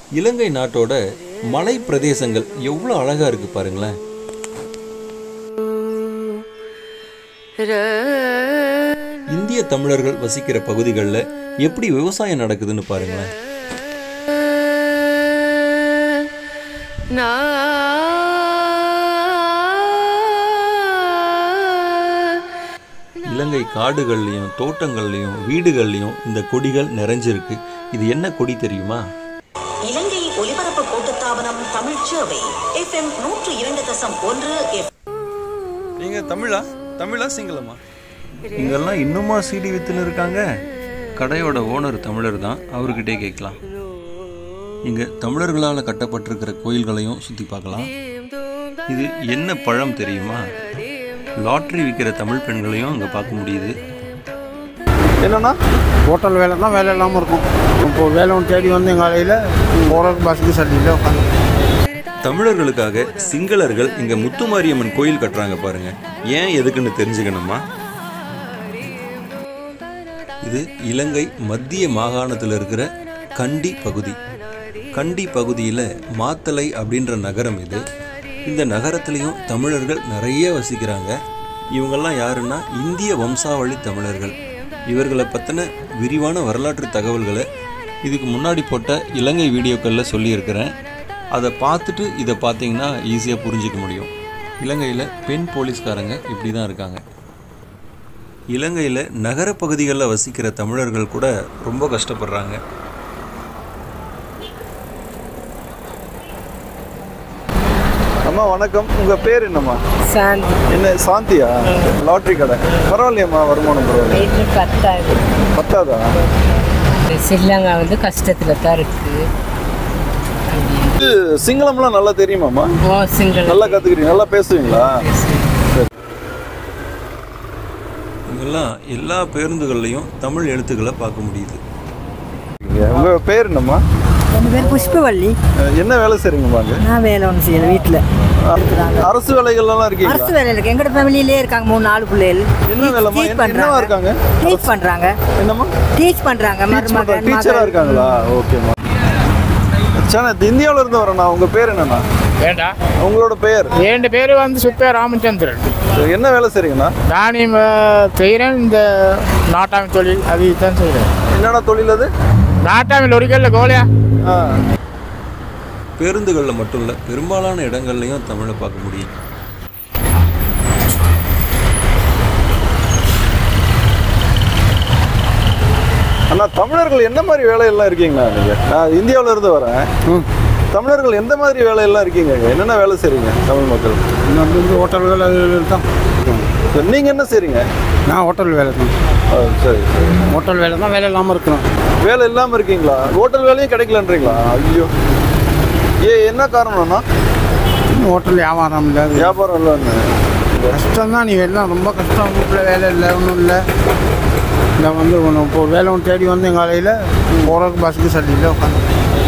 இலங்கை நாட்டோட மலை பிரதேசங்கள் எவ்வளோ அழகா இருக்கு பாருங்களேன் இந்திய தமிழர்கள் வசிக்கிற பகுதிகளில் எப்படி விவசாயம் நடக்குதுன்னு பாருங்களேன் இலங்கை காடுகள்லையும் தோட்டங்கள்லையும் வீடுகள்லையும் இந்த கொடிகள் நிறைஞ்சிருக்கு இது என்ன கொடி தெரியுமா இலங்கை ஒலிபரப்பு கூட்டுத்தாபனம் தமிழ் சேவை எஃப்எம் நூற்று இரண்டு தசம் ஒன்று எஃப் நீங்க தமிழா தமிழா சிங்களமா இங்கெல்லாம் இன்னுமா சிடி வித்துன்னு இருக்காங்க கடையோட ஓனர் தமிழர் தான் அவர்கிட்டே கேட்கலாம் இங்க தமிழர்களால் கட்டப்பட்டிருக்கிற கோயில்களையும் சுற்றி பார்க்கலாம் இது என்ன பழம் தெரியுமா லாட்ரி விற்கிற தமிழ் பெண்களையும் அங்கே பார்க்க முடியுது என்னன்னா ஹோட்டல் வேலை தான் வேலை இல்லாமல் இருக்கும் இப்போ வேலை ஒன்று தேடி வந்து எங்கள் அலையில் போகிறதுக்கு பஸ்ஸுக்கு சட்டியில் உட்காந்து தமிழர்களுக்காக சிங்களர்கள் இங்க முத்துமாரியம்மன் கோயில் கட்டுறாங்க பாருங்க ஏன் எதுக்குன்னு தெரிஞ்சுக்கணுமா இது இலங்கை மத்திய மாகாணத்தில் இருக்கிற கண்டி பகுதி கண்டி பகுதியில் மாத்தலை அப்படின்ற நகரம் இது இந்த நகரத்துலேயும் தமிழர்கள் நிறைய வசிக்கிறாங்க இவங்கெல்லாம் யாருன்னா இந்திய வம்சாவளி தமிழர்கள் இவர்களை பற்றின விரிவான வரலாற்று தகவல்களை இதுக்கு முன்னாடி போட்ட இலங்கை வீடியோக்களில் சொல்லியிருக்கிறேன் அதை பார்த்துட்டு இதை பார்த்தீங்கன்னா ஈஸியாக புரிஞ்சிக்க முடியும் இலங்கையில் பெண் போலீஸ்காரங்க இப்படி தான் இருக்காங்க இலங்கையில் நகரப்பகுதிகளில் வசிக்கிற தமிழர்கள் கூட ரொம்ப கஷ்டப்படுறாங்க அம்மா வணக்கம் உங்க பேர் என்னம்மா சாந்தி என்ன சாந்தியா லாட்ரி கடை பரவாயில்லையம்மா வருமானம் பரவாயில்ல இது பத்தாது பத்தாதா ஸ்ரீலங்கா வந்து கஷ்டத்தில் தான் இருக்குது இது சிங்களம்லாம் நல்லா தெரியுமாம்மா ஓ சிங்கிள் நல்லா கத்துக்கிறீங்க நல்லா பேசுவீங்களா இங்கெல்லாம் எல்லா பேருந்துகள்லையும் தமிழ் எழுத்துக்களை பார்க்க முடியுது உங்க பேர் என்னம்மா என் பேர் புஷ்பவள்ளி அஹ் என்ன வேலை செய்றீங்கம்மா அங்க நான் வேலை ஒன்று செய்யல வீட்டில் இருக்கிறாங்க அரசு வேலைகள்லாம் அரசு இருக்கீங்களா வேலை இருக்கு எங்கட ஃபேமிலியிலே இருக்காங்க மூணு நாலு பிள்ளைகள் என்ன வேலைம்மா டீச் என்ன- என்னவா இருக்காங்க டீச் பண்றாங்க என்னம்மா டீச் பண்றாங்க மருமகன் டீச்சரா மகள். இருக்காங்களா ஓகேம்மா சரி இந்தியாவுல இருந்து வரேண்ணா உங்க பேர் என்னண்ணா வேண்டா உங்களோட பெயர் என் பேர் வந்து சுப்பே ராமச்சந்திரன் என்ன வேலை செய்றீங்கண்ணா நான் இப்போ செய்கிறேன் இந்த நாட்டாமை தொழில் அது இதுதான் செய்கிறேன் என்னடா தொழில் அது நாட்டாமை லொரிக்கல்ல கோலையா ஆ பேருந்துகளில் மட்டும் இல்லை பெரும்பாலான இடங்கள்லையும் தமிழை பார்க்க முடியும் அண்ணா தமிழர்கள் என்ன மாதிரி வேலையெல்லாம் இருக்கீங்களா நீங்க நான் இந்தியாவுல இருந்து வரேன் தமிழர்கள் எந்த மாதிரி வேலையெல்லாம் இருக்கீங்க இங்க? என்னென்ன வேலை செய்றீங்க தமிழ் மக்கள் வந்து வந்து ஹோட்டல் வேலை தான் சரி, நீங்க என்ன செய்றீங்க நான் ஹோட்டல் வேலை தான் ஆ, சரி சரி. ஹோட்டல் வேலை தான் வேலை இல்லாமல் இருக்கிறோம் வேலை இல்லாம இருக்கீங்களா ஹோட்டல் வேலையும் கிடைக்கலன்றீங்களா ஐயோ ஏ என்ன காரணம்னா இன்னும் ஹோட்டல் வியாபாரம் இல்லை அது வியாபாரம் இல்லைன்னு கஷ்டம் தான் நீ எல்லாம் ரொம்ப கஷ்டம் வீட்டில் வேலை இல்லை ஒன்றும் இல்லை இந்த வந்து ஒன்று இப்போ ஒரு வேலை ஒன்று தேடி வந்து எங்கள் அலையில் போகிறதுக்கு பஸ்ஸுக்கு சட்டியில் உட்காந்து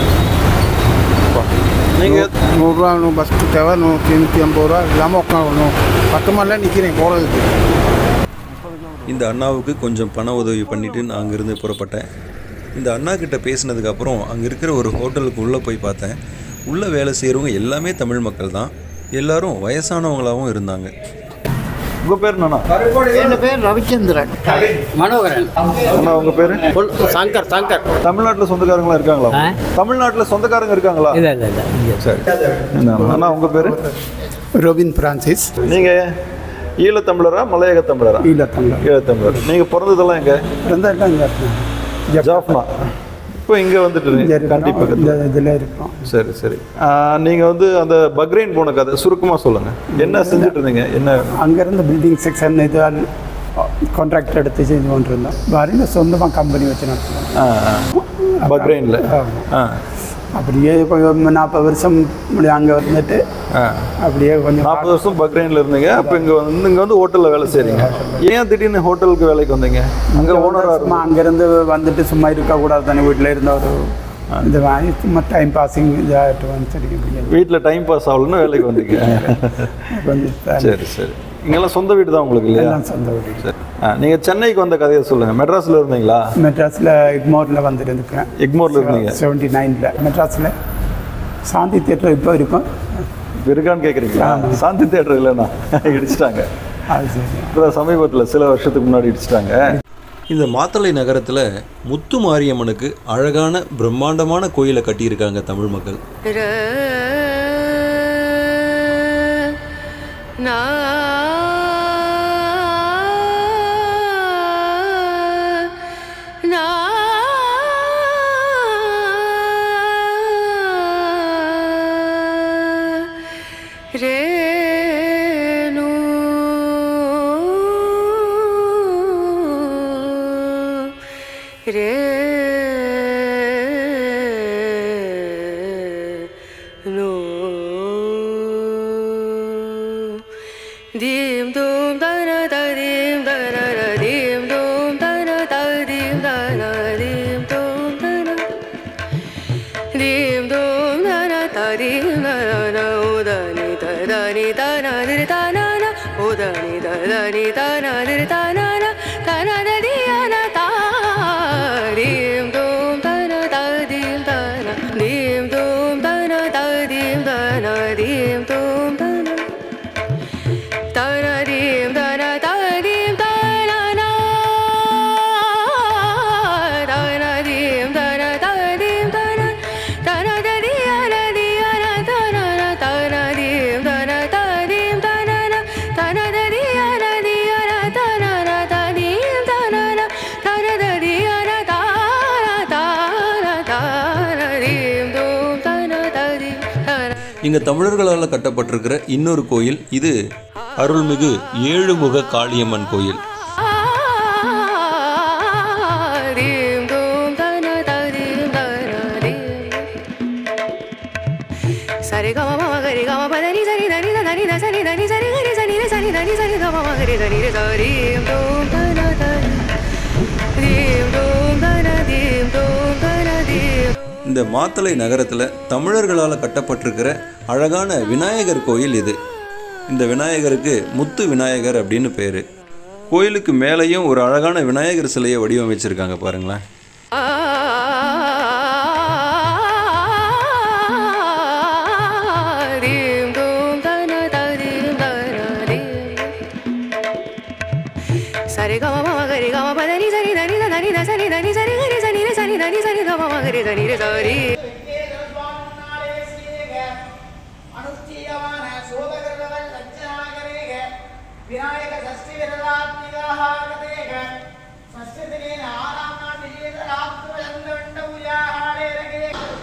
நீங்க நூறுரூவா பஸ்ஸுக்கு தேவை நூற்றி நூற்றி ஐம்பது ரூபா இல்லாமல் உட்காரணும் பத்து மணில நிற்கிறேன் போகிறதுக்கு இந்த அண்ணாவுக்கு கொஞ்சம் பண உதவி பண்ணிட்டு நான் அங்கேருந்து புறப்பட்டேன் இந்த அண்ணா கிட்ட பேசினதுக்கு அப்புறம் அங்கே இருக்கிற ஒரு ஹோட்டலுக்கு உள்ளே போய் பார்த்தேன் உள்ளே வேலை செய்கிறவங்க எல்லாமே தமிழ் மக்கள் தான் எல்லாரும் வயசானவங்களாகவும் இருந்தாங்க உங்க பேர் என்னண்ணா என் பேர் ரவிச்சந்திரன் மனோகரன் அண்ணா உங்க பேரு சங்கர் சங்கர் தமிழ்நாட்டுல சொந்தக்காரங்களா இருக்காங்களா தமிழ்நாட்டுல சொந்தக்காரங்க இருக்காங்களா இல்லை இல்லை இல்லை சரி அண்ணா உங்க பேரு ரொபின் பிரான்சிஸ் நீங்க ஈழத்தமிழரா மலையக தமிழரா ஈழத்தமிழர் ஈழத்தமிழர் நீங்க பிறந்ததெல்லாம் எங்க இருந்தால் இங்கே இருக்கேன் ஜாஃப்னா இப்போ இங்க வந்துட்டு இங்கே கண்டி இருக்கிறோம் இந்த பக்கத்துல இதில் இருக்கிறோம் சரி சரி ஆ, நீங்க வந்து அந்த பக்ரைன் போன கதை சுருக்கமா சொல்லுங்க என்ன செஞ்சுட்டு இருந்தீங்க என்ன அங்கேருந்து பில்டிங் செக்ஷன் இது கான்ட்ராக்ட் எடுத்து செஞ்சு கொண்டிருந்தோம் வரையில் சொந்தமாக கம்பெனி வச்சு நடத்துகிறோம் ஆ, ஆ. பக்ரைன்ல ஆ அப்படியே கொஞ்சம் நாற்பது வருஷம் இப்படி அங்கே வந்துட்டு ஆ அப்படியே கொஞ்சம் நாற்பது வருஷம் பக்ரைன்ல இருந்தீங்க அப்போ இங்க வந்து இங்க வந்து ஹோட்டல்ல வேலை செய்றீங்க ஏன் திடீர்னு ஹோட்டலுக்கு வேலைக்கு வந்தீங்க அங்க ஓனரா சும்மா அங்கேருந்து வந்துட்டு சும்மா இருக்கக்கூடாது தானே வீட்டில் இருந்த ஒரு இந்த வாங்கி சும்மா டைம் பாசிங் இதாகிட்டு வந்து சரி இப்படி வீட்டில் டைம் பாஸ் ஆகலன்னு வேலைக்கு வந்தீங்க கொஞ்சம் சரி சரி இங்கெல்லாம் சொந்த வீடு தான் உங்களுக்கு இல்லையா எல்லாம் சொந்த வீடு சரி ஆ, நீங்க சென்னைக்கு வந்த கதையை சொல்லுங்க மெட்ராஸ்ல இருந்தீங்களா மெட்ராஸில் இக்மோரில் வந்துருந்துருக்கேன் எக்மோர்ல இருந்தீங்க செவன்ட்டி நைனில் மெட்ராஸில் சாந்தி தேட்டர் இப்போ இருக்கும் இப்ப இருக்கான்னு கேக்குறீங்களா சாந்தி தேட்டர் இல்லைண்ணா இடிச்சிட்டாங்க அது சரி இப்பதான் சமீபத்துல சில வருஷத்துக்கு முன்னாடி இடிச்சிட்டாங்க இந்த மாத்தளை நகரத்தில் முத்து மாரியம்மனுக்கு அழகான பிரம்மாண்டமான கோயிலை கட்டியிருக்காங்க தமிழ் மக்கள் Dim dum da na da dim da na na dim dum da na da dim da na dim dum da na dim dum da na da dim da na na o da ni da da ni da na di da na na o da ni da da ni da na di da na na da na da di ya na da dim dum da na da dim da na dim dum da na da dim da na dim dum da na Tanadim, tana, tanadim, tanana. Tanadim, tana, tanadim, tana. Tanadadiyana, diyana, tanana. Tanadim, tana, tanadim, tanana. Tanadadiyana, diyana, tanana. Tadim, tanana. Tanadadiyana, tana, tana, tanadim, dum, tana, tadim, tana. இங்கே தமிழர்களால் கட்டப்பட்டிருக்கிற இன்னொரு கோயில் இது அருள்மிகு ஏழுமுக காளியம்மன் கோயில் Dim dum da na da dim da na dim. Sare ga ma ma ma ga re ga ma pa da ni sa ni da ni da da ni da sa ni da ni sa ni ga re sa ni re sa ni da ni sa ni ga ma ma ga re da ni re sa dim dum da na da dim dum da na dim dum da na dim. இந்த மாத்தளை நகரத்தில் தமிழர்களால் கட்டப்பட்டிருக்கிற அழகான விநாயகர் கோயில் இது இந்த விநாயகருக்கு முத்து விநாயகர் அப்படின்னு பேர் கோயிலுக்கு மேலேயும் ஒரு அழகான விநாயகர் சிலையை வடிவமைச்சிருக்காங்க பாருங்களேன் Dim dum da na da dim da na dim. Sare ga ma ma ma ga re ga ma pa da ni sa ni da ni da da ni da sa ni da ni sa ni ga re sa ni re sa ni da ni sa ni ga ma ma ga re da ni re sa ri. ಅನುಷ್ಠೀಯಮಾನ ಶೋಧಕರವಲ್ ಲಜ್ಜಾಗರೇಗ Vinayaka ಷಷ್ಠಿ ವಿರದಾತ್ಮಿಗಾಹಾಗದೇಗ ಷಷ್ಠಿ ದಿನೇನ ಆರಾಮ ವಿಜೇತ ರಾತ್ಮ ಚಂದ್ರವಂಡ ಪೂಜಾಹಾರೇರಗೆ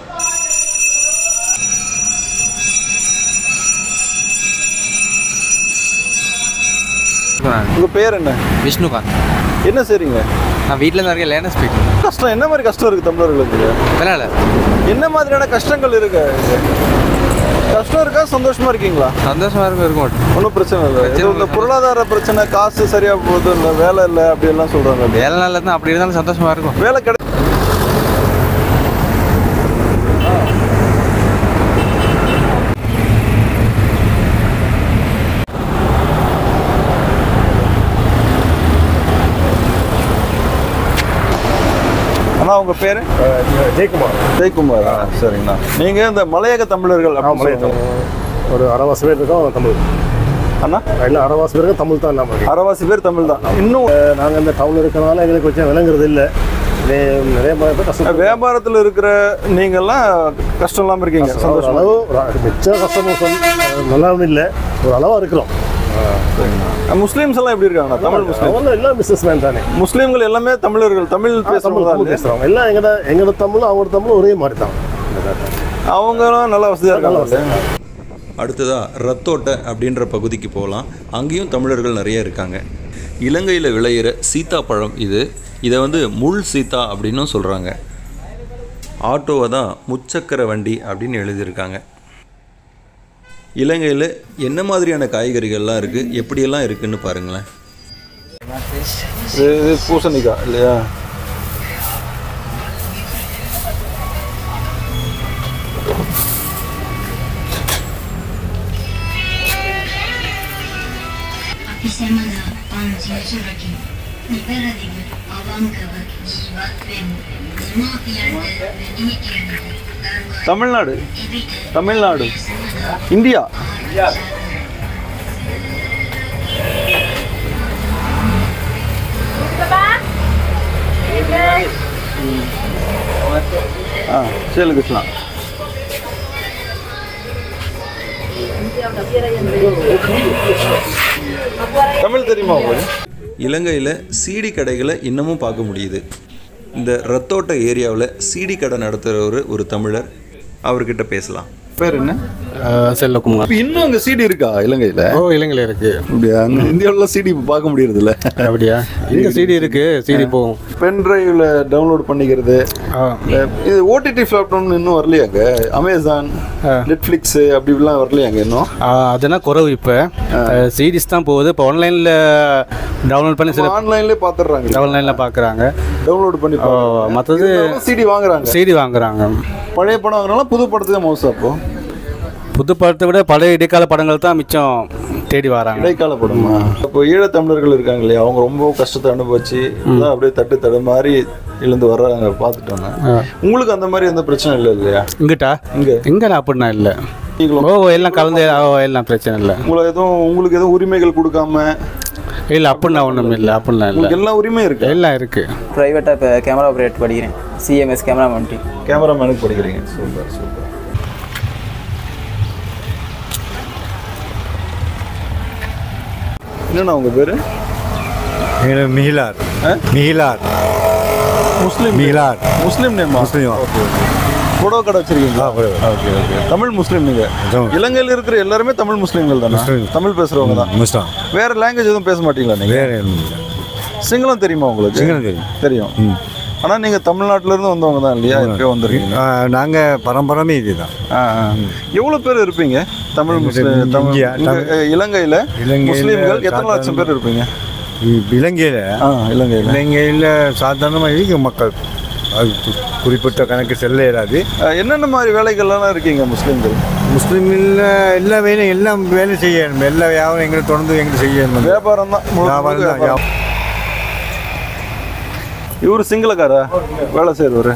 உங்க பேர் என்ன விஷ்ணுகாந்த் என்ன செய்றீங்க நான் வீட்டில் தான் இருக்கேன் லேர்னஸ் ஸ்பீக்கிங் கஷ்டம் என்ன மாதிரி கஷ்டம் இருக்கு தமிழர்களுக்கு விளையாட என்ன மாதிரியான கஷ்டங்கள் இருக்கு கஷ்டம் இருக்கா சந்தோஷமா இருக்கீங்களா சந்தோஷமா இருக்கும் இருக்க மாட்டோம் ஒன்றும் பிரச்சனை இல்லை பிரச்சனை இது இந்த இல்லை. பொருளாதார பிரச்சனை காசு சரியா போகுது இல்லை வேலை இல்லை அப்படி எல்லாம் சொல்றாங்க வேலை நாளில் தான் அப்படி இருந்தாலும் சந்தோஷமா இருக்கும் வேலை கிடை அண்ணா உங்க பேரு ஜெயக்குமார் ஜெயக்குமார் ஆ, சரிங்கண்ணா நீங்க இந்த மலையக தமிழர்கள் அப்படின்னு மலைய சொல்லுவாங்க. ஒரு அரைவாசி பேர் இருக்கோம் தமிழ் அண்ணா எல்லாம் அரைவாசி பேருக்கு தமிழ் தான் இல்லாமல் இருக்கு அரைவாசி பேர் தமிழ் தான் இன்னும் நாங்கள் இந்த டவுனில் இருக்கிறனால எங்களுக்கு கொஞ்சம் விளங்குறது இல்லை நிறைய பேர் கஷ்டம் வியாபாரத்துல இருக்கிற நீங்கெல்லாம் கஷ்டம் இல்லாம இருக்கீங்க ஒரு சந்தோஷமா அளவு ஒரு மிச்ச கஷ்டம் சொல் நல்லாவும் இல்லை ஒரு அளவாக இருக்கிறோம் முஸ்லீம்ஸ் எல்லாம் எப்படி இருக்காங்க தமிழ் முஸ்லீம் அவங்க எல்லாம் பிஸ்னஸ் மேன் தானே முஸ்லீம்கள் எல்லாமே தமிழர்கள் தமிழ் தமிழ் தமிழ் பேசுறவங்க பேசுகிறவங்க எல்லாம் எங்கட எங்களோட தமிழும் அவங்களோட தமிழும் ஒரே மாதிரி தான் அவங்களும் நல்லா வசதியா இருக்காங்க அடுத்ததா ரத்தோட்டை அப்படின்ற பகுதிக்கு போகலாம் அங்கேயும் தமிழர்கள் நிறைய இருக்காங்க இலங்கையில் விளையிற சீத்தாப்பழம் இது இதை வந்து முள் சீத்தா அப்படின்னும் சொல்கிறாங்க ஆட்டோவை தான் முச்சக்கர வண்டி அப்படின்னு எழுதியிருக்காங்க இலங்கையில் என்ன மாதிரியான காய்கறிகள்லாம் இருக்குது எப்படியெல்லாம் இருக்குன்னு பாருங்களேன் இது இது பூசணிக்காய் இல்லையா Semana Anjiyajuraki Niperadigu Avankava Jivatven Nimapiyande Venikirande Tamil Nadu Tamil Nadu India ஆ சரி கிருஷ்ணா தமிழ் தெரியுமா உங்களுக்கு இலங்கையில் சீடி கடைகளை இன்னமும் பார்க்க முடியுது இந்த ரத்தோட்ட ஏரியாவில் சீடி கடை நடத்துகிறவர் ஒரு தமிழர் அவர்கிட்ட பேசலாம் பேர் என்ன செல்லகுமார் அப்ப இன்னும் அங்க சிடி இருக்கா இலங்கையில ஓ இலங்கையில் இருக்கு அப்படியா அங்க இந்தியாவில் சிடி பார்க்க முடியறது இல்ல அப்படியா இங்க சிடி இருக்கு சிடி போகும் பென் டிரைவ்ல டவுன்லோட் பண்ணிக்கிறது இது ஓடிடி பிளாட்ஃபார்ம் இன்னும் வரலையாங்க அமேசான் நெட்ஃபிளிக்ஸ் அப்படி இப்படிலாம் வரலையாங்க இன்னும் ஆ, அதெல்லாம் குறவு இப்போ சீரிஸ் தான் போகுது இப்போ ஆன்லைனில் டவுன்லோட் பண்ணி சில ஆன்லைன்லயே பாத்துறாங்க ஆன்லைனில் பார்க்குறாங்க டவுன்லோட் பண்ணி மற்றது சிடி வாங்குறாங்க சிடி வாங்குறாங்க பழைய படம் வாங்குறாங்களா புது படத்துக்கு மவுசா அப்போ புது படத்தை விட பழைய இடைக்கால படங்கள் தான் மிச்சம் தேடி வராங்க இடைக்கால படமா இப்போ ஈழத் தமிழர்கள் இருக்காங்க இல்லையா அவங்க ரொம்ப கஷ்டத்தை அனுபவிச்சு அதான் அப்படியே தட்டு தடு மாதிரி எழுந்து வர்றாங்க பார்த்துட்டோங்க உங்களுக்கு அந்த மாதிரி எந்த பிரச்சனை இல்லை இல்லையா இங்கிட்டா இங்க இங்கே அப்படின்னா இல்லை ஓ எல்லாம் கலந்து ஓ எல்லாம் பிரச்சனை இல்லை உங்களுக்கு எதுவும் உங்களுக்கு எதுவும் உரிமைகள் கொடுக்காம இல்லை அப்படின்னா ஒன்றும் இல்லை அப்படின்னா இல்லை உங்களுக்கு எல்லா உரிமையும் இருக்கு எல்லாம் இருக்கு ப்ரைவேட்டாக இப்போ கேமரா ஆப்ரேட் படிக்கிறேன் சிஎம்எஸ் கேமரா மவுண்டி கேமராமேனுக்கு படிக்கிறீங்க சூப்பர் சூப்பர் என்னண்ணா உங்க பேரு மிகிலார் மிகிலார் முஸ்லீம் மிகிலார் முஸ்லீம் நேம் முஸ்லீம் ஓகே புடவை கடை வச்சிருக்கீங்களா ஓகே ஓகே தமிழ் முஸ்லீம் நீங்க இலங்கையில் இருக்கிற எல்லாருமே தமிழ் முஸ்லீம்கள் தானே தமிழ் பேசுறவங்க தான் முஸ்லாம் வேற லாங்குவேஜ் எதுவும் பேச மாட்டீங்களா நீங்க வேற எதுவும் இல்லை. சிங்களம் தெரியுமா உங்களுக்கு சிங்களம் தெரியும். தெரியும் ஆனா நீங்க தமிழ்நாட்டுல இருந்து வந்தவங்க தான் இல்லையா எப்பயோ வந்திருக்கீங்க ஆ, நாங்க பரம்பரமே இதுதான் ஆ, ஆ. எவ்வளவு பேர் இருப்பீங்க தமிழ் முஸ்லீம் தமிழ் இந்தியா, இங்க, தமிழ். அஹ், இலங்கையில இலங்கையில முஸ்லீம்கள் எத்தனை சாதாரண- லட்சம் பேர் இருப்பீங்க இ- இலங்கையில ஆ இலங்கையில இலங்கையில் சாதாரணமாக இருக்கு மக்கள் அது கு- குறிப்பிட்ட கணக்கு செல்ல இயலாது அஹ், என்னென்ன மாதிரி வேலைகள்லாம் இருக்கீங்க முஸ்லீம்கள் முஸ்லீமில் எல்லா வேலையும் எல்லாம் வேலை செய்யணும் எல்லா வியாபாரம் எங்களை தொடர்ந்து எங்களுக்கு செய்யணும் வியாபாரம் தான் வியாபாரம் தான் வியாபாரம். இவரு சிங்களக்காரா வேலை செய்யறவரு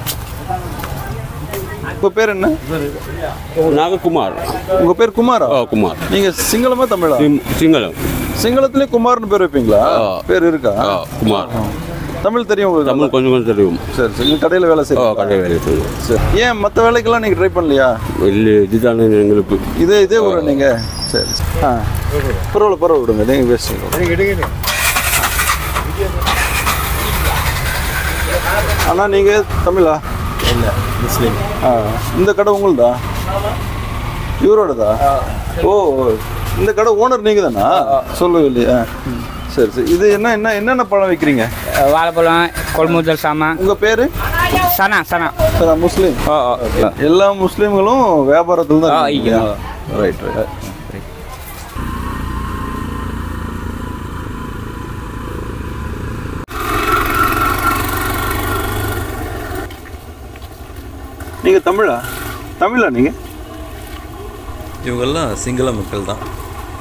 உங்க பேர் என்ன நாககுமார் உங்க பேர் குமாரா குமார் நீங்க சிங்களமா தமிழா சிங்களம் சிங்களத்திலே குமார்னு பேர் வைப்பீங்களா பேர் இருக்கா குமார் தமிழ் தெரியும் உங்களுக்கு தமிழ் கொஞ்சம் கொஞ்சம் தெரியும் சரி சரி நீங்க கடையில வேலை செய்யறீங்க கடை வேலை செய்யும் சரி ஏன் மற்ற வேலைக்கெல்லாம் நீங்க ட்ரை பண்ணலையா இல்லை இதுதானே எங்களுக்கு இதே இதே ஊரா நீங்க சரி ஆ பரவாயில்ல பரவாயில்ல விடுங்க நீங்க பேசுங்க அண்ணா நீங்க தமிழா இல்லை முஸ்லீம் ஆ இந்த கடை உங்களுதா இவரோடதா ஓ இந்த கடை ஓனர் நீங்க தானா சொல்லவே இல்லையா சரி சரி இது என்ன என்ன என்னென்ன பழம் வைக்கிறீங்க வாழைப்பழம் கொள்முதல் சாமான் உங்க பேரு சனா சனா சரி, முஸ்லீம் எல்லா முஸ்லீம்களும் வியாபாரத்தில் தான் இருக்கீங்க. ரைட் ரைட் நீங்க தமிழா தமிழா நீங்க இவங்கெல்லாம் சிங்கள மக்கள் தான்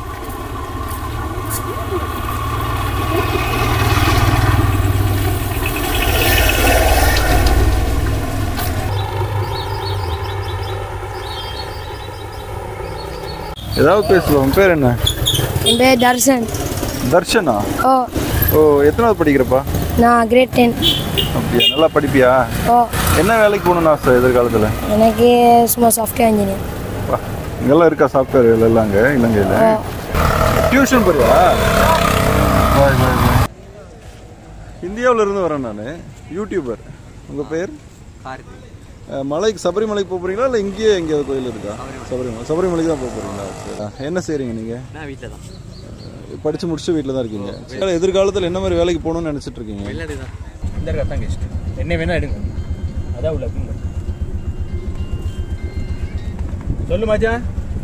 ஏதாவது பேசலாம் உன் பேர் என்ன என் பேர் தர்ஷன் தர்ஷனா ஓ ஓ எத்தனாவது படிக்கிறப்பா நான் கிரேட் டென் அப்படியா நல்லா படிப்பியா ஓ என்ன வேலைக்கு போகணும்னு ஆசை எதிர்காலத்தில் எனக்கு சும்மா சாஃப்ட்வேர் இன்ஜினியர் வா இங்கெல்லாம் இருக்கா சாஃப்ட்வேர் வேலை எல்லாம் அங்கே இலங்கையில் டியூஷன் போறியா பாய் பாய் பாய் இந்தியாவில் இருந்து வரேன் நான் யூடியூபர் உங்கள் பேர் அஹ், மலைக்கு சபரிமலைக்கு போக போறீங்களா இல்லை இங்கேயே எங்கேயாவது கோயில் இருக்கா சபரிமலை சபரிமலைக்கு தான் போக போறீங்களா சரி. அஹ், என்ன செய்றீங்க நீங்கள் நான் வீட்டில் தான் படித்து முடிச்சு வீட்டில் தான் இருக்கீங்க சரி, எதிர்காலத்தில் என்ன மாதிரி வேலைக்கு போகணும்னு நினச்சிட்டு இருக்கீங்க வெளிநாடு தான் இந்த இருக்கா தான் கெஸ்ட் என்ன வேணா எடுங்க அதான் உள்ள இருக்குங்க சொல்லு மச்சான்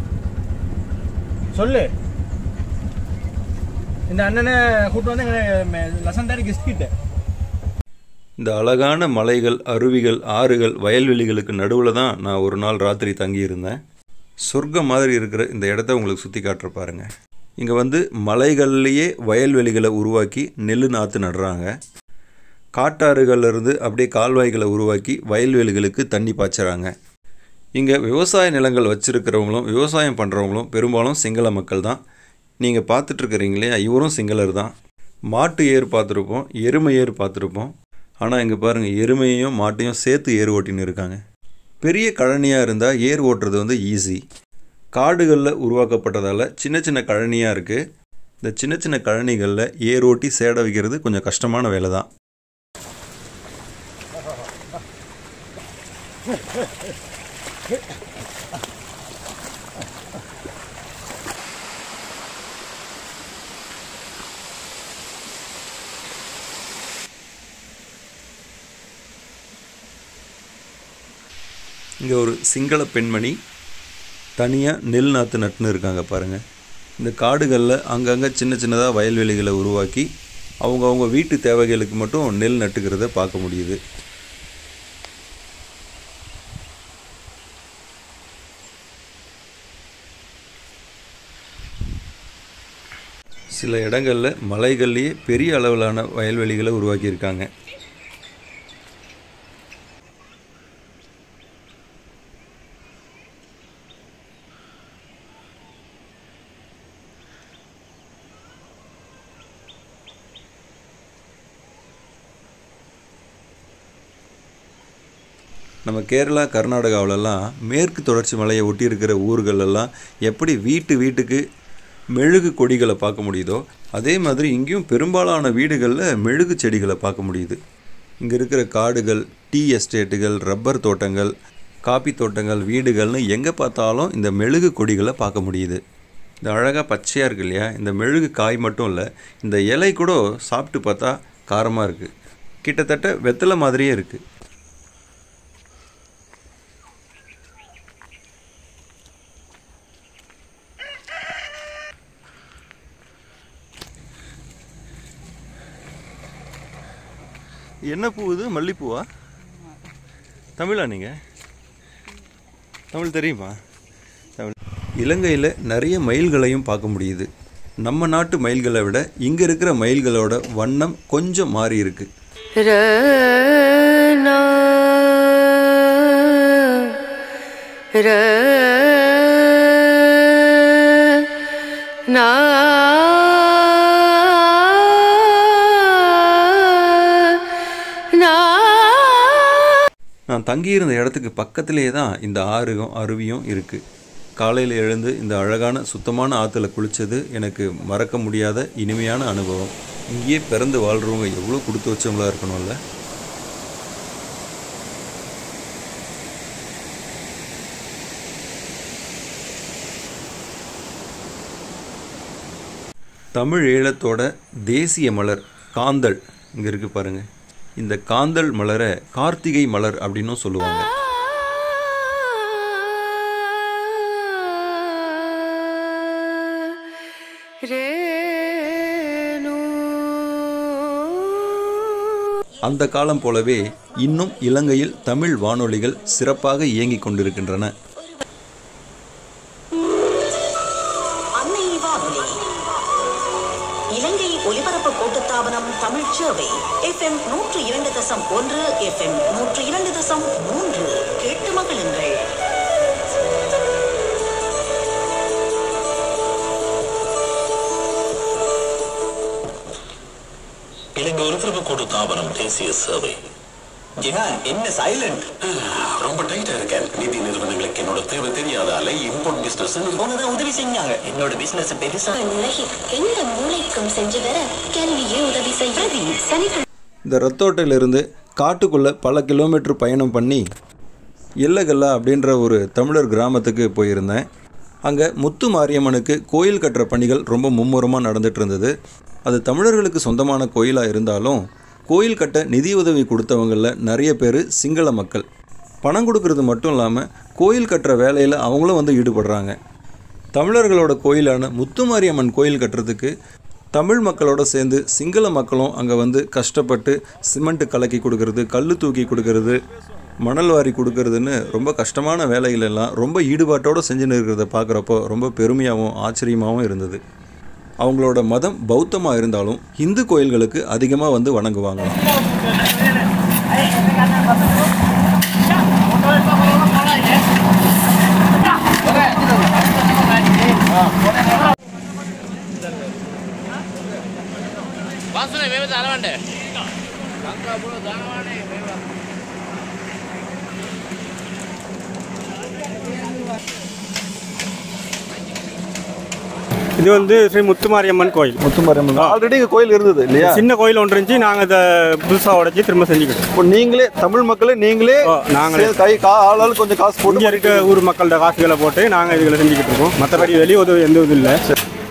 சொல்லு இந்த அண்ணனை கூட்டு வந்து எங்க லசந்தாரி கெஸ்ட் கிட்ட இந்த அழகான மலைகள் அருவிகள் ஆறுகள் வயல்வெளிகளுக்கு நடுவில் தான் நான் ஒரு நாள் ராத்திரி தங்கியிருந்தேன் சொர்க்கம் மாதிரி இருக்கிற இந்த இடத்த உங்களுக்கு சுற்றி காட்டுற பாருங்க இங்கே வந்து மலைகள்லேயே வயல்வெளிகளை உருவாக்கி நெல் நாற்று நடுறாங்க காட்டாறுகள்ல இருந்து அப்படியே கால்வாய்களை உருவாக்கி வயல்வெளிகளுக்கு தண்ணி பாய்ச்சுறாங்க இங்கே விவசாய நிலங்கள் வச்சுருக்கிறவங்களும் விவசாயம் பண்ணுறவங்களும் பெரும்பாலும் சிங்கள மக்கள் தான் நீங்கள் பார்த்துட்ருக்கிறீங்களே இவரும் சிங்களர் தான் மாட்டு ஏர் பார்த்துருப்போம் எருமை ஏர் பார்த்துருப்போம் ஆனால் இங்கே பாருங்கள் எருமையையும் மாட்டையும் சேர்த்து ஏர் ஓட்டின்னு இருக்காங்க பெரிய கழனியாக இருந்தால் ஏர் ஓட்டுறது வந்து ஈஸி காடுகளில் உருவாக்கப்பட்டதால் சின்ன சின்ன கழனியாக இருக்குது இந்த சின்ன சின்ன கழனிகளில் ஏர் ஓட்டி சேட வைக்கிறது கொஞ்சம் கஷ்டமான வேலை தான் இங்கே ஒரு சிங்கள பெண்மணி தனியாக நெல் நாற்று நட்டுன்னு இருக்காங்க பாருங்கள் இந்த காடுகளில் அங்கங்கே சின்ன சின்னதாக வயல்வெளிகளை உருவாக்கி அவங்கவுங்க வீட்டு தேவைகளுக்கு மட்டும் நெல் நட்டுக்கிறத பார்க்க முடியுது சில இடங்களில் மலைகள்லேயே பெரிய அளவிலான வயல்வெளிகளை உருவாக்கியிருக்காங்க நம்ம கேரளா கர்நாடகாவிலலாம் மேற்கு தொடர்ச்சி மலையை ஒட்டி இருக்கிற ஊர்களெல்லாம் எப்படி வீட்டு வீட்டுக்கு மெழுகு கொடிகளை பார்க்க முடியுதோ அதே மாதிரி இங்கேயும் பெரும்பாலான வீடுகளில் மெழுகு செடிகளை பார்க்க முடியுது இங்கே இருக்கிற காடுகள் டீ எஸ்டேட்டுகள் ரப்பர் தோட்டங்கள் காப்பி தோட்டங்கள் வீடுகள்னு எங்கே பார்த்தாலும் இந்த மெழுகு கொடிகளை பார்க்க முடியுது இந்த அழகாக பச்சையாக இருக்கு இல்லையா இந்த மெழுகு காய் மட்டும் இல்லை இந்த இலை கூட சாப்பிட்டு பார்த்தா காரமாக இருக்குது கிட்டத்தட்ட வெத்தலை மாதிரியே இருக்குது என்ன பூ இது மல்லிப்பூவா தமிழா நீங்கள் தமிழ் தெரியுமா தமிழ் இலங்கையில் நிறைய மயில்களையும் பார்க்க முடியுது நம்ம நாட்டு மயில்களை விட இங்கே இருக்கிற மயில்களோட வண்ணம் கொஞ்சம் மாறி இருக்கு ரனா ரனா நான் தங்கியிருந்த இடத்துக்கு பக்கத்திலே தான் இந்த ஆறும் அருவியும் இருக்குது காலையில் எழுந்து இந்த அழகான சுத்தமான ஆற்றுல குளித்தது எனக்கு மறக்க முடியாத இனிமையான அனுபவம் இங்கேயே பிறந்து வாழ்கிறவங்க எவ்வளோ கொடுத்து வச்சவங்களா இருக்கணும்ல தமிழ் ஈழத்தோட தேசிய மலர் காந்தல் இங்கே இருக்கு பாருங்க இந்த காந்தல் மலரை கார்த்திகை மலர் அப்படின்னும் சொல்லுவாங்க அந்த காலம் போலவே இன்னும் இலங்கையில் தமிழ் வானொலிகள் சிறப்பாக இயங்கிக் கொண்டிருக்கின்றன அன்னை வானொலி இலங்கை ஒலிபரப்பு கூட்டுத்தாபனம் தமிழ் சேவை எஃப்எம் நூற்று இரண்டு தசம் ஒன்று எஃப்எம் நூற்று இரண்டு தசம் மூன்று கேட்டு மகிழுங்கள் இலங்கை ஒலிபரப்பு கூட்டு தாபனம் தேசிய சேவை ஜிஹான் என்ன சைலண்ட் ரொம்ப டைட்டா இருக்கேன் நிதி நிறுவனங்களுக்கு என்னோட தேவை தெரியாதால இம்போர்ட் பிசினஸ் உனதான் உதவி செஞ்சாங்க என்னோட பிசினஸ் பெருசா உலகில் எந்த மூளைக்கும் சென்று வர கல்வியே உதவி செய்கிறது சனிக்கிழமை இந்த ரத்தோட்டையிலிருந்து காட்டுக்குள்ளே பல கிலோமீட்டர் பயணம் பண்ணி எல்லகல்லா அப்படின்ற ஒரு தமிழர் கிராமத்துக்கு போயிருந்தேன் அங்கே முத்து மாரியம்மனுக்கு கோயில் கட்டுற பணிகள் ரொம்ப மும்முரமாக நடந்துட்டு இருந்தது அது தமிழர்களுக்கு சொந்தமான கோயிலாக இருந்தாலும் கோயில் கட்ட நிதியுதவி கொடுத்தவங்களில் நிறைய பேர் சிங்கள மக்கள் பணம் கொடுக்கறது மட்டும் இல்லாமல் கோயில் கட்டுற வேலையில் அவங்களும் வந்து ஈடுபடுறாங்க தமிழர்களோட கோயிலான முத்துமாரியம்மன் கோயில் கட்டுறதுக்கு தமிழ் மக்களோட சேர்ந்து சிங்கள மக்களும் அங்கே வந்து கஷ்டப்பட்டு சிமெண்ட் கலக்கி கொடுக்கறது கல் தூக்கி கொடுக்கறது மணல் வாரி கொடுக்கறதுன்னு ரொம்ப கஷ்டமான வேலைகள் எல்லாம் ரொம்ப ஈடுபாட்டோடு செஞ்சுன்னு இருக்கிறத பார்க்குறப்போ ரொம்ப பெருமையாகவும் ஆச்சரியமாகவும் இருந்தது அவங்களோட மதம் பௌத்தமாக இருந்தாலும் இந்து கோயில்களுக்கு அதிகமாக வந்து வணங்குவாங்களாம் వాసునే మేము తలవండి இது வந்து ஸ்ரீ முத்துமாரியம்மன் கோயில் முத்துமாரியம்மன் ஆல்ரெடி இங்கே கோயில் இருந்தது இல்லையா சின்ன கோயில் ஒன்று இருந்துச்சு நாங்கள் இதை புதுசாக உடைச்சி திரும்ப செஞ்சுக்கிட்டோம் இப்போ நீங்களே தமிழ் மக்களே நீங்களே நாங்களே சே- கை கா ஆளாளு கொஞ்சம் காசு போட்டு இங்கே இருக்க ஊர் மக்களோட காசுகளை போட்டு நாங்கள் இதுகளை செஞ்சுக்கிட்டு இருக்கோம் மற்றபடி வெளி உதவி எந்த இதுவும் இல்லை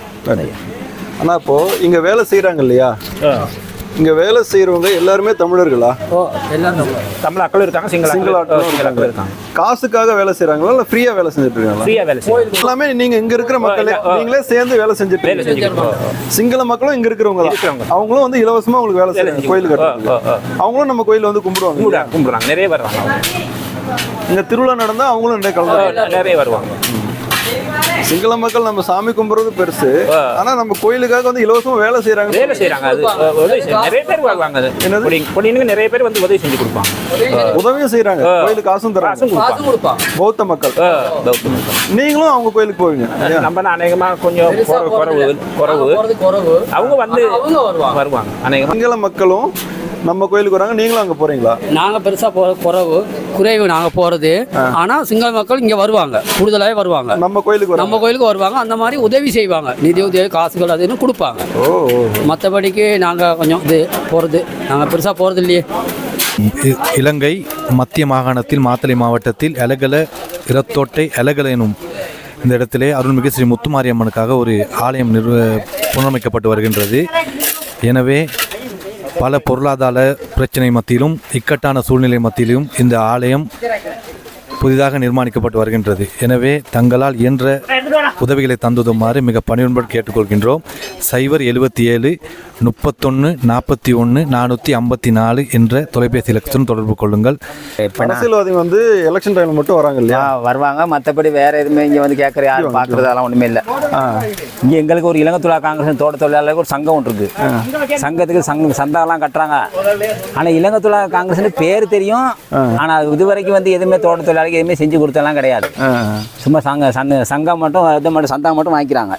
ஆனால் இப்போ இங்கே வேலை செய்கிறாங்க இல்லையா இங்கே வேலை செய்கிறவங்க எல்லாருமே தமிழர்களா ஓ எல்லாரும் தமிழ் அக்கள் இருக்காங்க சிங்கள சிங்கள ஆட்களும் சிங்கள அக்கள் இருக்காங்க. இருக்காங்க காசுக்காக வேலை செய்கிறாங்களா இல்லை ஃப்ரீயாக வேலை செஞ்சுட்டு இருக்காங்களா ஃப்ரீயா வேலை செய்யறாங்க. எல்லாமே நீங்க இங்க இருக்கிற மக்களே ஓ. நீங்களே சேர்ந்து வேலை செஞ்சுட்டு வேலை செஞ்சுட்டு இருக்கீங்க. சிங்கள மக்களும் இங்க இருக்கிறவங்க தான் அவங்களும் வந்து இலவசமா உங்களுக்கு வேலை செய்யறாங்க கோயில் கட்டுறதுக்கு அவங்களும் நம்ம கோயில்ல வந்து கும்பிடுவாங்க கும்பிடுறாங்க கும்பிடுறாங்க நிறைய வருவாங்க இங்க திருவிழா நடந்தா அவங்களும் நிறைய கலந்து நிறைய வருவாங்க சிங்கள மக்கள் நம்ம சாமி கும்பிடுறது பெருசு ஆனா நம்ம கோயிலுக்காக வந்து இலவசமா வேலை செய்யறாங்க வேலை செய்யறாங்க அது அஹ், உதவி செய்ய- நிறைய பேர் வருவாங்க அது பொடி- பொடியனுக்கு நிறைய பேர் வந்து உதவி செஞ்சு கொடுப்பாங்க உதவியும் செய்யறாங்க கோயிலுக்கு காசும் தராங்க காசும் கொடுப்பாங்க பௌத்த மக்கள் பௌத்த மக்கள். நீங்களும் அவங்க கோயிலுக்கு போவீங்க இல்லையா? நம்ம தான் அநேகமா கொஞ்சம் குறை- குறைவு குறைவு அவங்க வந்து வருவாங்க அநேகமா சிங்கள மக்களும் நம்ம கோயிலுக்கு வராங்க நீங்களும் அங்க போறீங்களா நாங்கள் பெருசாக போகிற குறைவு குறைவு நாங்கள் போகிறது ஆனால் சிங்கள மக்கள் இங்கே வருவாங்க கூடுதலாகவே வருவாங்க நம்ம கோயிலுக்கு நம்ம கோயிலுக்கு வருவாங்க அந்த மாதிரி உதவி செய்வாங்க நிதி உதவி காசுகள் அதுன்னு கொடுப்பாங்க மற்றபடிக்கு நாங்கள் கொஞ்சம் இது போகிறது நாங்கள் பெருசாக போகிறது இல்லையே இ- இலங்கை மத்திய மாகாணத்தில் மாத்தளை மாவட்டத்தில் எலகல இரத்தோட்டை எலகல எனும் இந்த இடத்திலே அருள்மிகு ஸ்ரீ முத்துமாரியம்மனுக்காக ஒரு ஆலயம் நிர்வ புனரமைக்கப்பட்டு வருகின்றது எனவே பல பொருளாதார பிரச்சனை மத்தியிலும் இக்கட்டான சூழ்நிலை மத்தியிலும் இந்த ஆலயம் புதிதாக நிர்மாணிக்கப்பட்டு வருகின்றது எனவே தங்களால் இயன்ற உதவிகளை தந்துதுமாறு மிக பணிவுடன் கேட்டுக்கொள்கின்றோம் சைபர் எழுபத்தி ஏழு முப்பத்தொன்று நாற்பத்தி ஒன்று நானூற்றி ஐம்பத்தி நாலு என்ற தொலைபேசி இலக்கத்துடன் தொடர்பு கொள்ளுங்கள் அரசியல்வாதிகள் வந்து எலெக்ஷன் டைம்ல மட்டும் வராங்க இல்லையா வருவாங்க மற்றபடி வேற எதுவுமே இங்கே வந்து கேட்குற யாரும் பார்க்குறதெல்லாம் ஒன்றுமே இல்லை இங்கே எங்களுக்கு ஒரு இலங்கை காங்கிரஸ் தோட்ட தொழிலாளருக்கு ஒரு சங்கம் ஒன்று இருக்கு சங்கத்துக்கு சங்க சந்தாலாம் கட்டுறாங்க ஆனால் இலங்கை தொழிலாளர் காங்கிரஸ்னு பேர் தெரியும் ஆனால் இது வரைக்கும் வந்து எதுவுமே தோட்ட தொழிலாளருக்கு எதுவுமே செஞ்சு கொடுத்தெல்லாம் கிடையாது சும்மா சங்க சங்க சங்கம் மட்டும் இது மட்டும் சந்தா மட்டும் வாங்கிக்கிறாங்க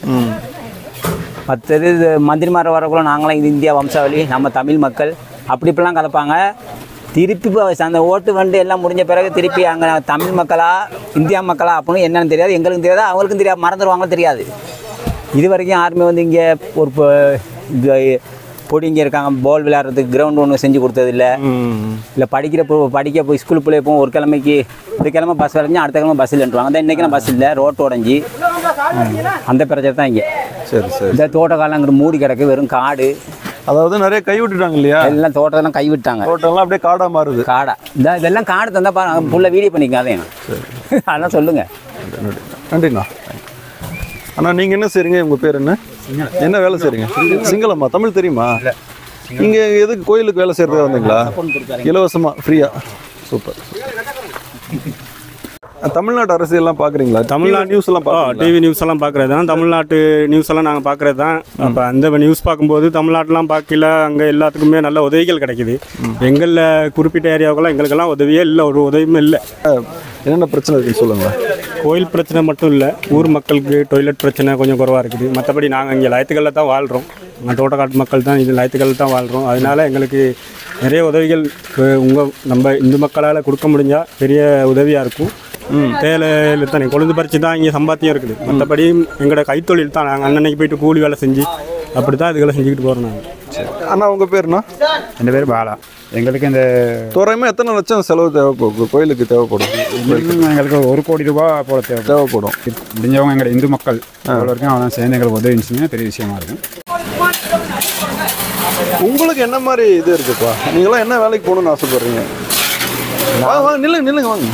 மற்றது இது மந்திரிமார் வரக்குள்ள நாங்களாம் இது இந்தியா வம்சாவளி நம்ம தமிழ் மக்கள் அப்படி இப்படிலாம் கலப்பாங்க திருப்பி இப்போ அந்த ஓட்டு வந்து எல்லாம் முடிஞ்ச பிறகு திருப்பி அங்கே தமிழ் மக்களா இந்தியா மக்களா அப்படின்னு என்னன்னு தெரியாது எங்களுக்கும் தெரியாது அவங்களுக்கும் தெரியாது மறந்துடுவாங்க தெரியாது இது வரைக்கும் யாருமே வந்து இங்கே ஒரு பொ- இது பொடி இங்கே இருக்காங்க பால் விளையாடுறதுக்கு கிரவுண்ட் ஒன்று செஞ்சு கொடுத்ததில்ல இல்லை படிக்கிற போ- படிக்க போய் ஸ்கூல் பிள்ளை போவோம் ஒரு கிழமைக்கு இந்த கிழமை பஸ் வரைஞ்சி அடுத்த கிழமை பஸ் இல்லைன்றாங்க அந்த இன்றைக்கி பஸ் இல்லை ரோட்டு உடஞ்சி அந்த பிரச்சனை தான் இங்கே சரி சரி இந்த தோட்டக்காலம் அங்கிட்டு மூடி கிடக்கு வெறும் காடு அதாவது நிறைய கை விட்டுட்டாங்க இல்லையா எல்லாம் தோட்டத்தெல்லாம் கை விட்டாங்க தோட்டம்லாம் அப்படியே காடா மாறுது காடா இந்த இதெல்லாம் காடு தந்தா பாருங்க புள்ள வீடியோ பண்ணிக்காதேங்க அதெல்லாம் சொல்லுங்க நன்றிண்ணா அண்ணா நீங்க என்ன செய்றீங்க உங்க பேர் என்ன என்ன வேலை செய்றீங்க சிங்களமா தமிழ் தெரியுமா நீங்க எதுக்கு கோயிலுக்கு வேலை செய்யறதுக்கு வந்தீங்களா இலவசமா ஃப்ரீயா சூப்பர் தமிழ்நாட்டு அரசியல்லாம் பாக்குறீங்களா தமிழ்நாடு நியூஸ் எல்லாம் பாக்குறீங்களா? டிவி நியூஸ் எல்லாம் பார்க்குறது தான் தமிழ்நாட்டு நியூஸ் எல்லாம் நாங்கள் பார்க்குறது தான் அப்போ அந்த நியூஸ் பார்க்கும்போது தமிழ்நாட்டெலாம் பார்க்கல அங்கே எல்லாத்துக்குமே நல்ல உதவிகள் கிடைக்குது எங்களில் குறிப்பிட்ட ஏரியாவுக்கெல்லாம் எங்களுக்கெல்லாம் உதவியே இல்லை ஒரு உதவியுமே இல்லை என்னென்ன பிரச்சனை இருக்குன்னு சொல்லுங்களேன் கோயில் பிரச்சனை மட்டும் இல்லை ஊர் மக்களுக்கு டொய்லெட் பிரச்சனை கொஞ்சம் குறவாக இருக்குது மற்றபடி நாங்கள் இங்கே லயத்துக்களில் தான் வாழ்கிறோம் நாங்கள் தோட்டக்காட்டு மக்கள் தான் இது லயத்துக்களில் தான் வாழ்கிறோம் அதனால எங்களுக்கு நிறைய உதவிகள் உங்கள் நம்ம இந்து மக்களால் கொடுக்க முடிஞ்சால் பெரிய உதவியாக இருக்கும் தேயிலையில் தானே கொழுந்து பறித்து தான் இங்கே சம்பாத்தியம் இருக்குது மற்றபடி எங்களோட கைத்தொழில் தான் நாங்கள் அன்னன்னைக்கு போயிட்டு கூலி வேலை செஞ்சு அப்படி தான் இதுகளை செஞ்சுக்கிட்டு போகிறோம் நாங்கள் அண்ணா உங்க பேருண்ணா என் பேர் பாலா எங்களுக்கு இந்த தோராயமா எத்தனை லட்சம் செலவு தேவைப்படும் கோயிலுக்கு தேவைப்படும் எங்களுக்கு ஒரு கோடி ரூபாய் போல தேவை தேவைப்படும் முடிஞ்சவங்க எங்களை இந்து மக்கள் எவ்வளோ வரைக்கும் அவன் சேர்ந்து எங்களுக்கு உதவி இருந்துச்சுன்னா பெரிய விஷயமா இருக்கும் உங்களுக்கு என்ன மாதிரி இது இருக்குப்பா நீங்களாம் என்ன வேலைக்கு போகணும்னு ஆசைப்படுறீங்க வாங்க வாங்க நில்லுங்க நில்லுங்க வாங்க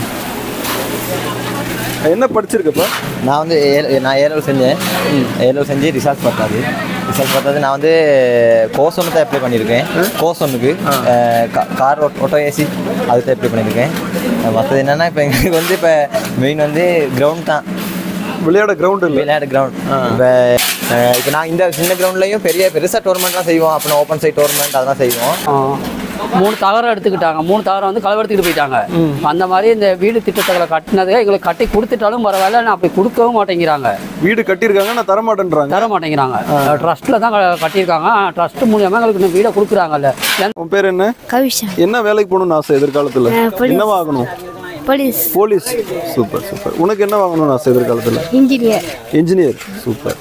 என்ன படிச்சிருக்கப்பா நான் வந்து ஏ- நான் ஏழு செஞ்சேன் ஏழு செஞ்சு ரிசர்ச் பத்தாது ரிசர்ச் பத்தாது நான் வந்து கோர்ஸ் ஒன்று தான் அப்ளை பண்ணியிருக்கேன் கோர்ஸ் ஒன்றுக்கு கார் ஆட்டோ ஏசி அதுக்கு தான் அப்ளை பண்ணியிருக்கேன் மற்றது என்னென்னா இப்போ எங்களுக்கு வந்து இப்போ மெயின் வந்து கிரவுண்ட் தான் விளையாட கிரவுண்ட் விளையாட கிரவுண்ட் இப்போ இப்போ நான் இந்த சின்ன கிரவுண்ட்லையும் பெரிய பெருசாக டோர்னமெண்ட்லாம் செய்வோம் அப்புறம் ஓப்பன் சைட் டோர்னமெண்ட் அதெல்லாம் செய்வோம் மூணு தகரம் எடுத்துக்கிட்டாங்க மூணு தகரம் வந்து களவு எடுத்துக்கிட்டு போயிட்டாங்க அந்த மாதிரி இந்த வீடு திட்டத்தை கட்டினது எங்களுக்கு கட்டி கொடுத்துட்டாலும் பரவாயில்ல நான் அப்படி கொடுக்கவும் மாட்டேங்கிறாங்க வீடு கட்டியிருக்காங்க நான் தர மாட்டேன்றாங்க தர மாட்டேங்கிறாங்க ட்ரஸ்ட்டில் தான் க- கட்டியிருக்காங்க ட்ரஸ்ட் மூலியமாக எங்களுக்கு இந்த வீடை கொடுக்குறாங்கல்ல உன் பேர் என்ன கவிஷா என்ன வேலைக்கு போகணும்னு ஆசை எதிர்காலத்தில் அஹ், police. என்ன ஆகணும் போலீஸ் போலீஸ் சூப்பர் சூப்பர் உனக்கு என்ன வாங்கணும்னு ஆசை எதிர்காலத்தில் இன்ஜினியர் இன்ஜினியர் சூப்பர்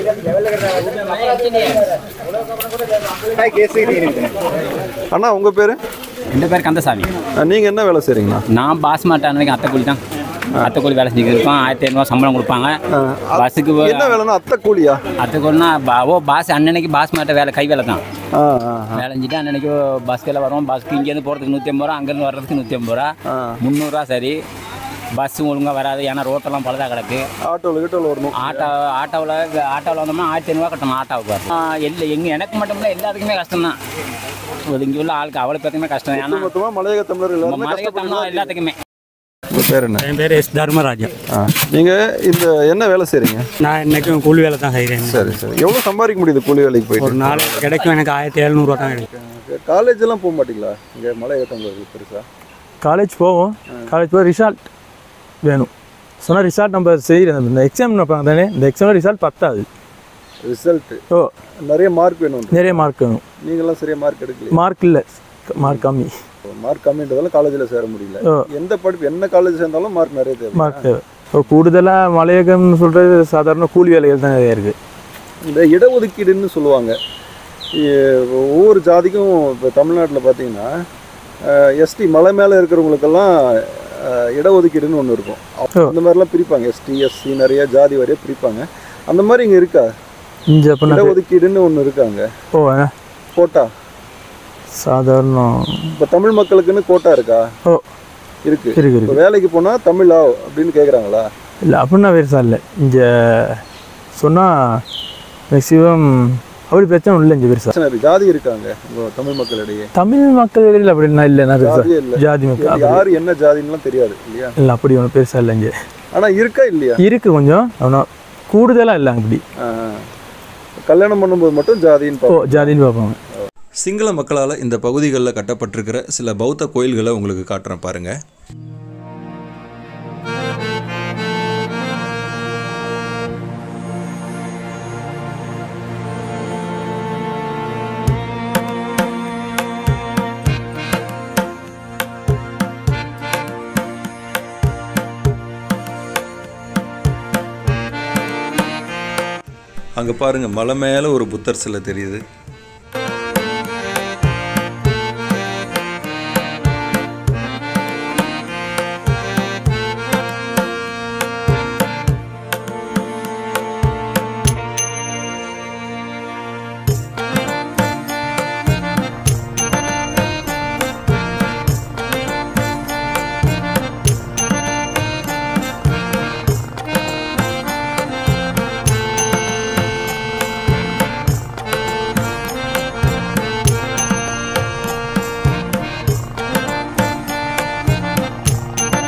அண்ணா உங்க பேரு என் பேர் கந்தசாமி நீங்க என்ன வேலை செய்றீங்கண்ணா நான் பாஸ் மாட்டான் அத்தை கூலி தான் அத்தை கூலி வேலை செஞ்சுக்கிட்டு இருக்கோம் ஆயிரத்தி ஐநூறுவா சம்பளம் கொடுப்பாங்க பஸ்ஸுக்கு போ- என்ன வேலைன்னா அத்தை கூலியா அத்தை கூலினா பா- ஓ பாஸ் அன்னன்னைக்கு பாஸ் மாட்ட வேலை கை வேலை தான் ஆ, ஆ, ஆ. வேலை செஞ்சுட்டு அன்னன்னைக்கு பஸ்ஸில் வரும் பஸ்க்கு இங்கேருந்து போகிறதுக்கு நூற்றி ஐம்பது ரூபா அங்கேருந்து வர்றதுக்கு நூற்றி ஐம்பது ரூபா முந்நூறுரூவா சரி பஸ் ஒழுங்காக வராது ஏன்னா ரோட்டெல்லாம் பழுதா கிடக்கு ஆட்டோவில் கிட்டோவில் வரணும் ஆட்டோ ஆட்டோவில் ஆட்டோவில் வந்தோம்னா ஆயிரத்தி ஐநூறுவா கட்டணும் ஆட்டோவுக்கு ஆ, இல்லை எங்கள் எனக்கு மட்டும் இல்லை எல்லாத்துக்குமே கஷ்டம் தான் இங்கே உள்ள ஆளுக்கு அவ்வளோ பேருக்குமே கஷ்டம் ஏன்னா மொத்தமா மலையக தமிழர் எல்லாருமே மலைய தமிழ் எல்லாத்துக்குமே உங்க பேர் என்ன என் பேர் எஸ் தர்மராஜன் ஆ. நீங்க இந்த என்ன வேலை செய்றீங்க நான் இன்னைக்கும் கூலி வேலை தான் செய்கிறேன் சரி சரி எவ்வளவு சம்பாதிக்க முடியுது கூலி வேலைக்கு ஒரு போயிட்டு நாள் கிடைக்கும் எனக்கு ஆயிரத்தி எழுநூறுவா தான் கிடைக்கும் காலேஜ் எல்லாம் போக மாட்டீங்களா இங்க மலையக தமிழர்கள் பெருசா காலேஜ் போவோம் காலேஜ் போய் ரிசல்ட் வேணும் சொன்னால் ரிசல்ட் நம்ம செய்கிறோம் இந்த எக்ஸாம் வைப்பாங்க தானே இந்த எக்ஸாமில் ரிசல்ட் பத்தாது ரிசல்ட் ஓ நிறைய மார்க் வேணும் நிறைய மார்க் வேணும் நீங்களாம் சரியா மார்க் எடுக்கல மார்க் இல்லை மார்க் கம்மி மார்க் கம்மின்றதால காலேஜ்ல சேர முடியல ஓ. எந்த படிப்பு என்ன காலேஜ் சேர்ந்தாலும் மார்க் நிறைய தேவை மார்க் தேவை இப்போ கூடுதலாக மலையகம்னு சொல்கிறது சாதாரண கூலி வேலைகள் தான் நிறைய இருக்குது இந்த இடஒதுக்கீடுன்னு சொல்லுவாங்க இ- ஒவ்வொரு ஜாதிக்கும் இப்போ தமிழ்நாட்டில் பார்த்தீங்கன்னா எஸ்டி மலை மேலே இருக்கிறவங்களுக்கெல்லாம் அஹ், இடஒதுக்கீடுன்னு ஒன்று இருக்கும் அப்ப இந்த மாதிரிலாம் பிரிப்பாங்க எஸ்டி எஸ்சி நிறைய ஜாதி வரைய பிரிப்பாங்க அந்த மாதிரி இங்கே இருக்கா இங்கே அப்படின்னா இடஒதுக்கீடுன்னு ஒன்று இருக்காங்க ஓ ஆ. கோட்டா சாதாரணம் இப்போ தமிழ் மக்களுக்குன்னு கோட்டா இருக்கா ஓ இருக்கு இருக்கு, இருக்கு. இப்போ வேலைக்கு போனால் தமிழா அப்படின்னு கேட்குறாங்களா இல்லை அப்படின்னா பெருசா இல்லை இங்கே சொன்னால் மேக்ஸிமம் அப்படி பிரச்சனை இல்லை இங்கே பெருசா பிரச்சனை இருக்கு ஜாதி இருக்காங்க உங்க தமிழ் மக்களிடையே தமிழ் மக்கள் இடையில அப்படின்னா இல்லைண்ணா ஜாதியே பெருசா இல்லை ஜாதி மக்கள் அப்படி யார் என்ன ஜாதின்னுலாம் தெரியாது இல்லையா இல்லை அப்படி ஒன்றும் பெருசா இல்லை இங்கே ஆனால் இருக்கா இல்லையா இருக்கு கொஞ்சம் ஆனால் கூடுதலாக இல்லை அப்படி ஆ, ஆ. கல்யாணம் பண்ணும்போது மட்டும் ஜாதின்னு ஓ பார்ப்போம். ஜாதின்னு பார்ப்பாங்க சிங்கள மக்களால் இந்த பகுதிகளில் கட்டப்பட்டிருக்கிற சில பௌத்த கோயில்களை உங்களுக்கு காட்டுறேன் பாருங்க அங்கே பாருங்க மலை மேலே ஒரு புத்தர் சிலை தெரியுது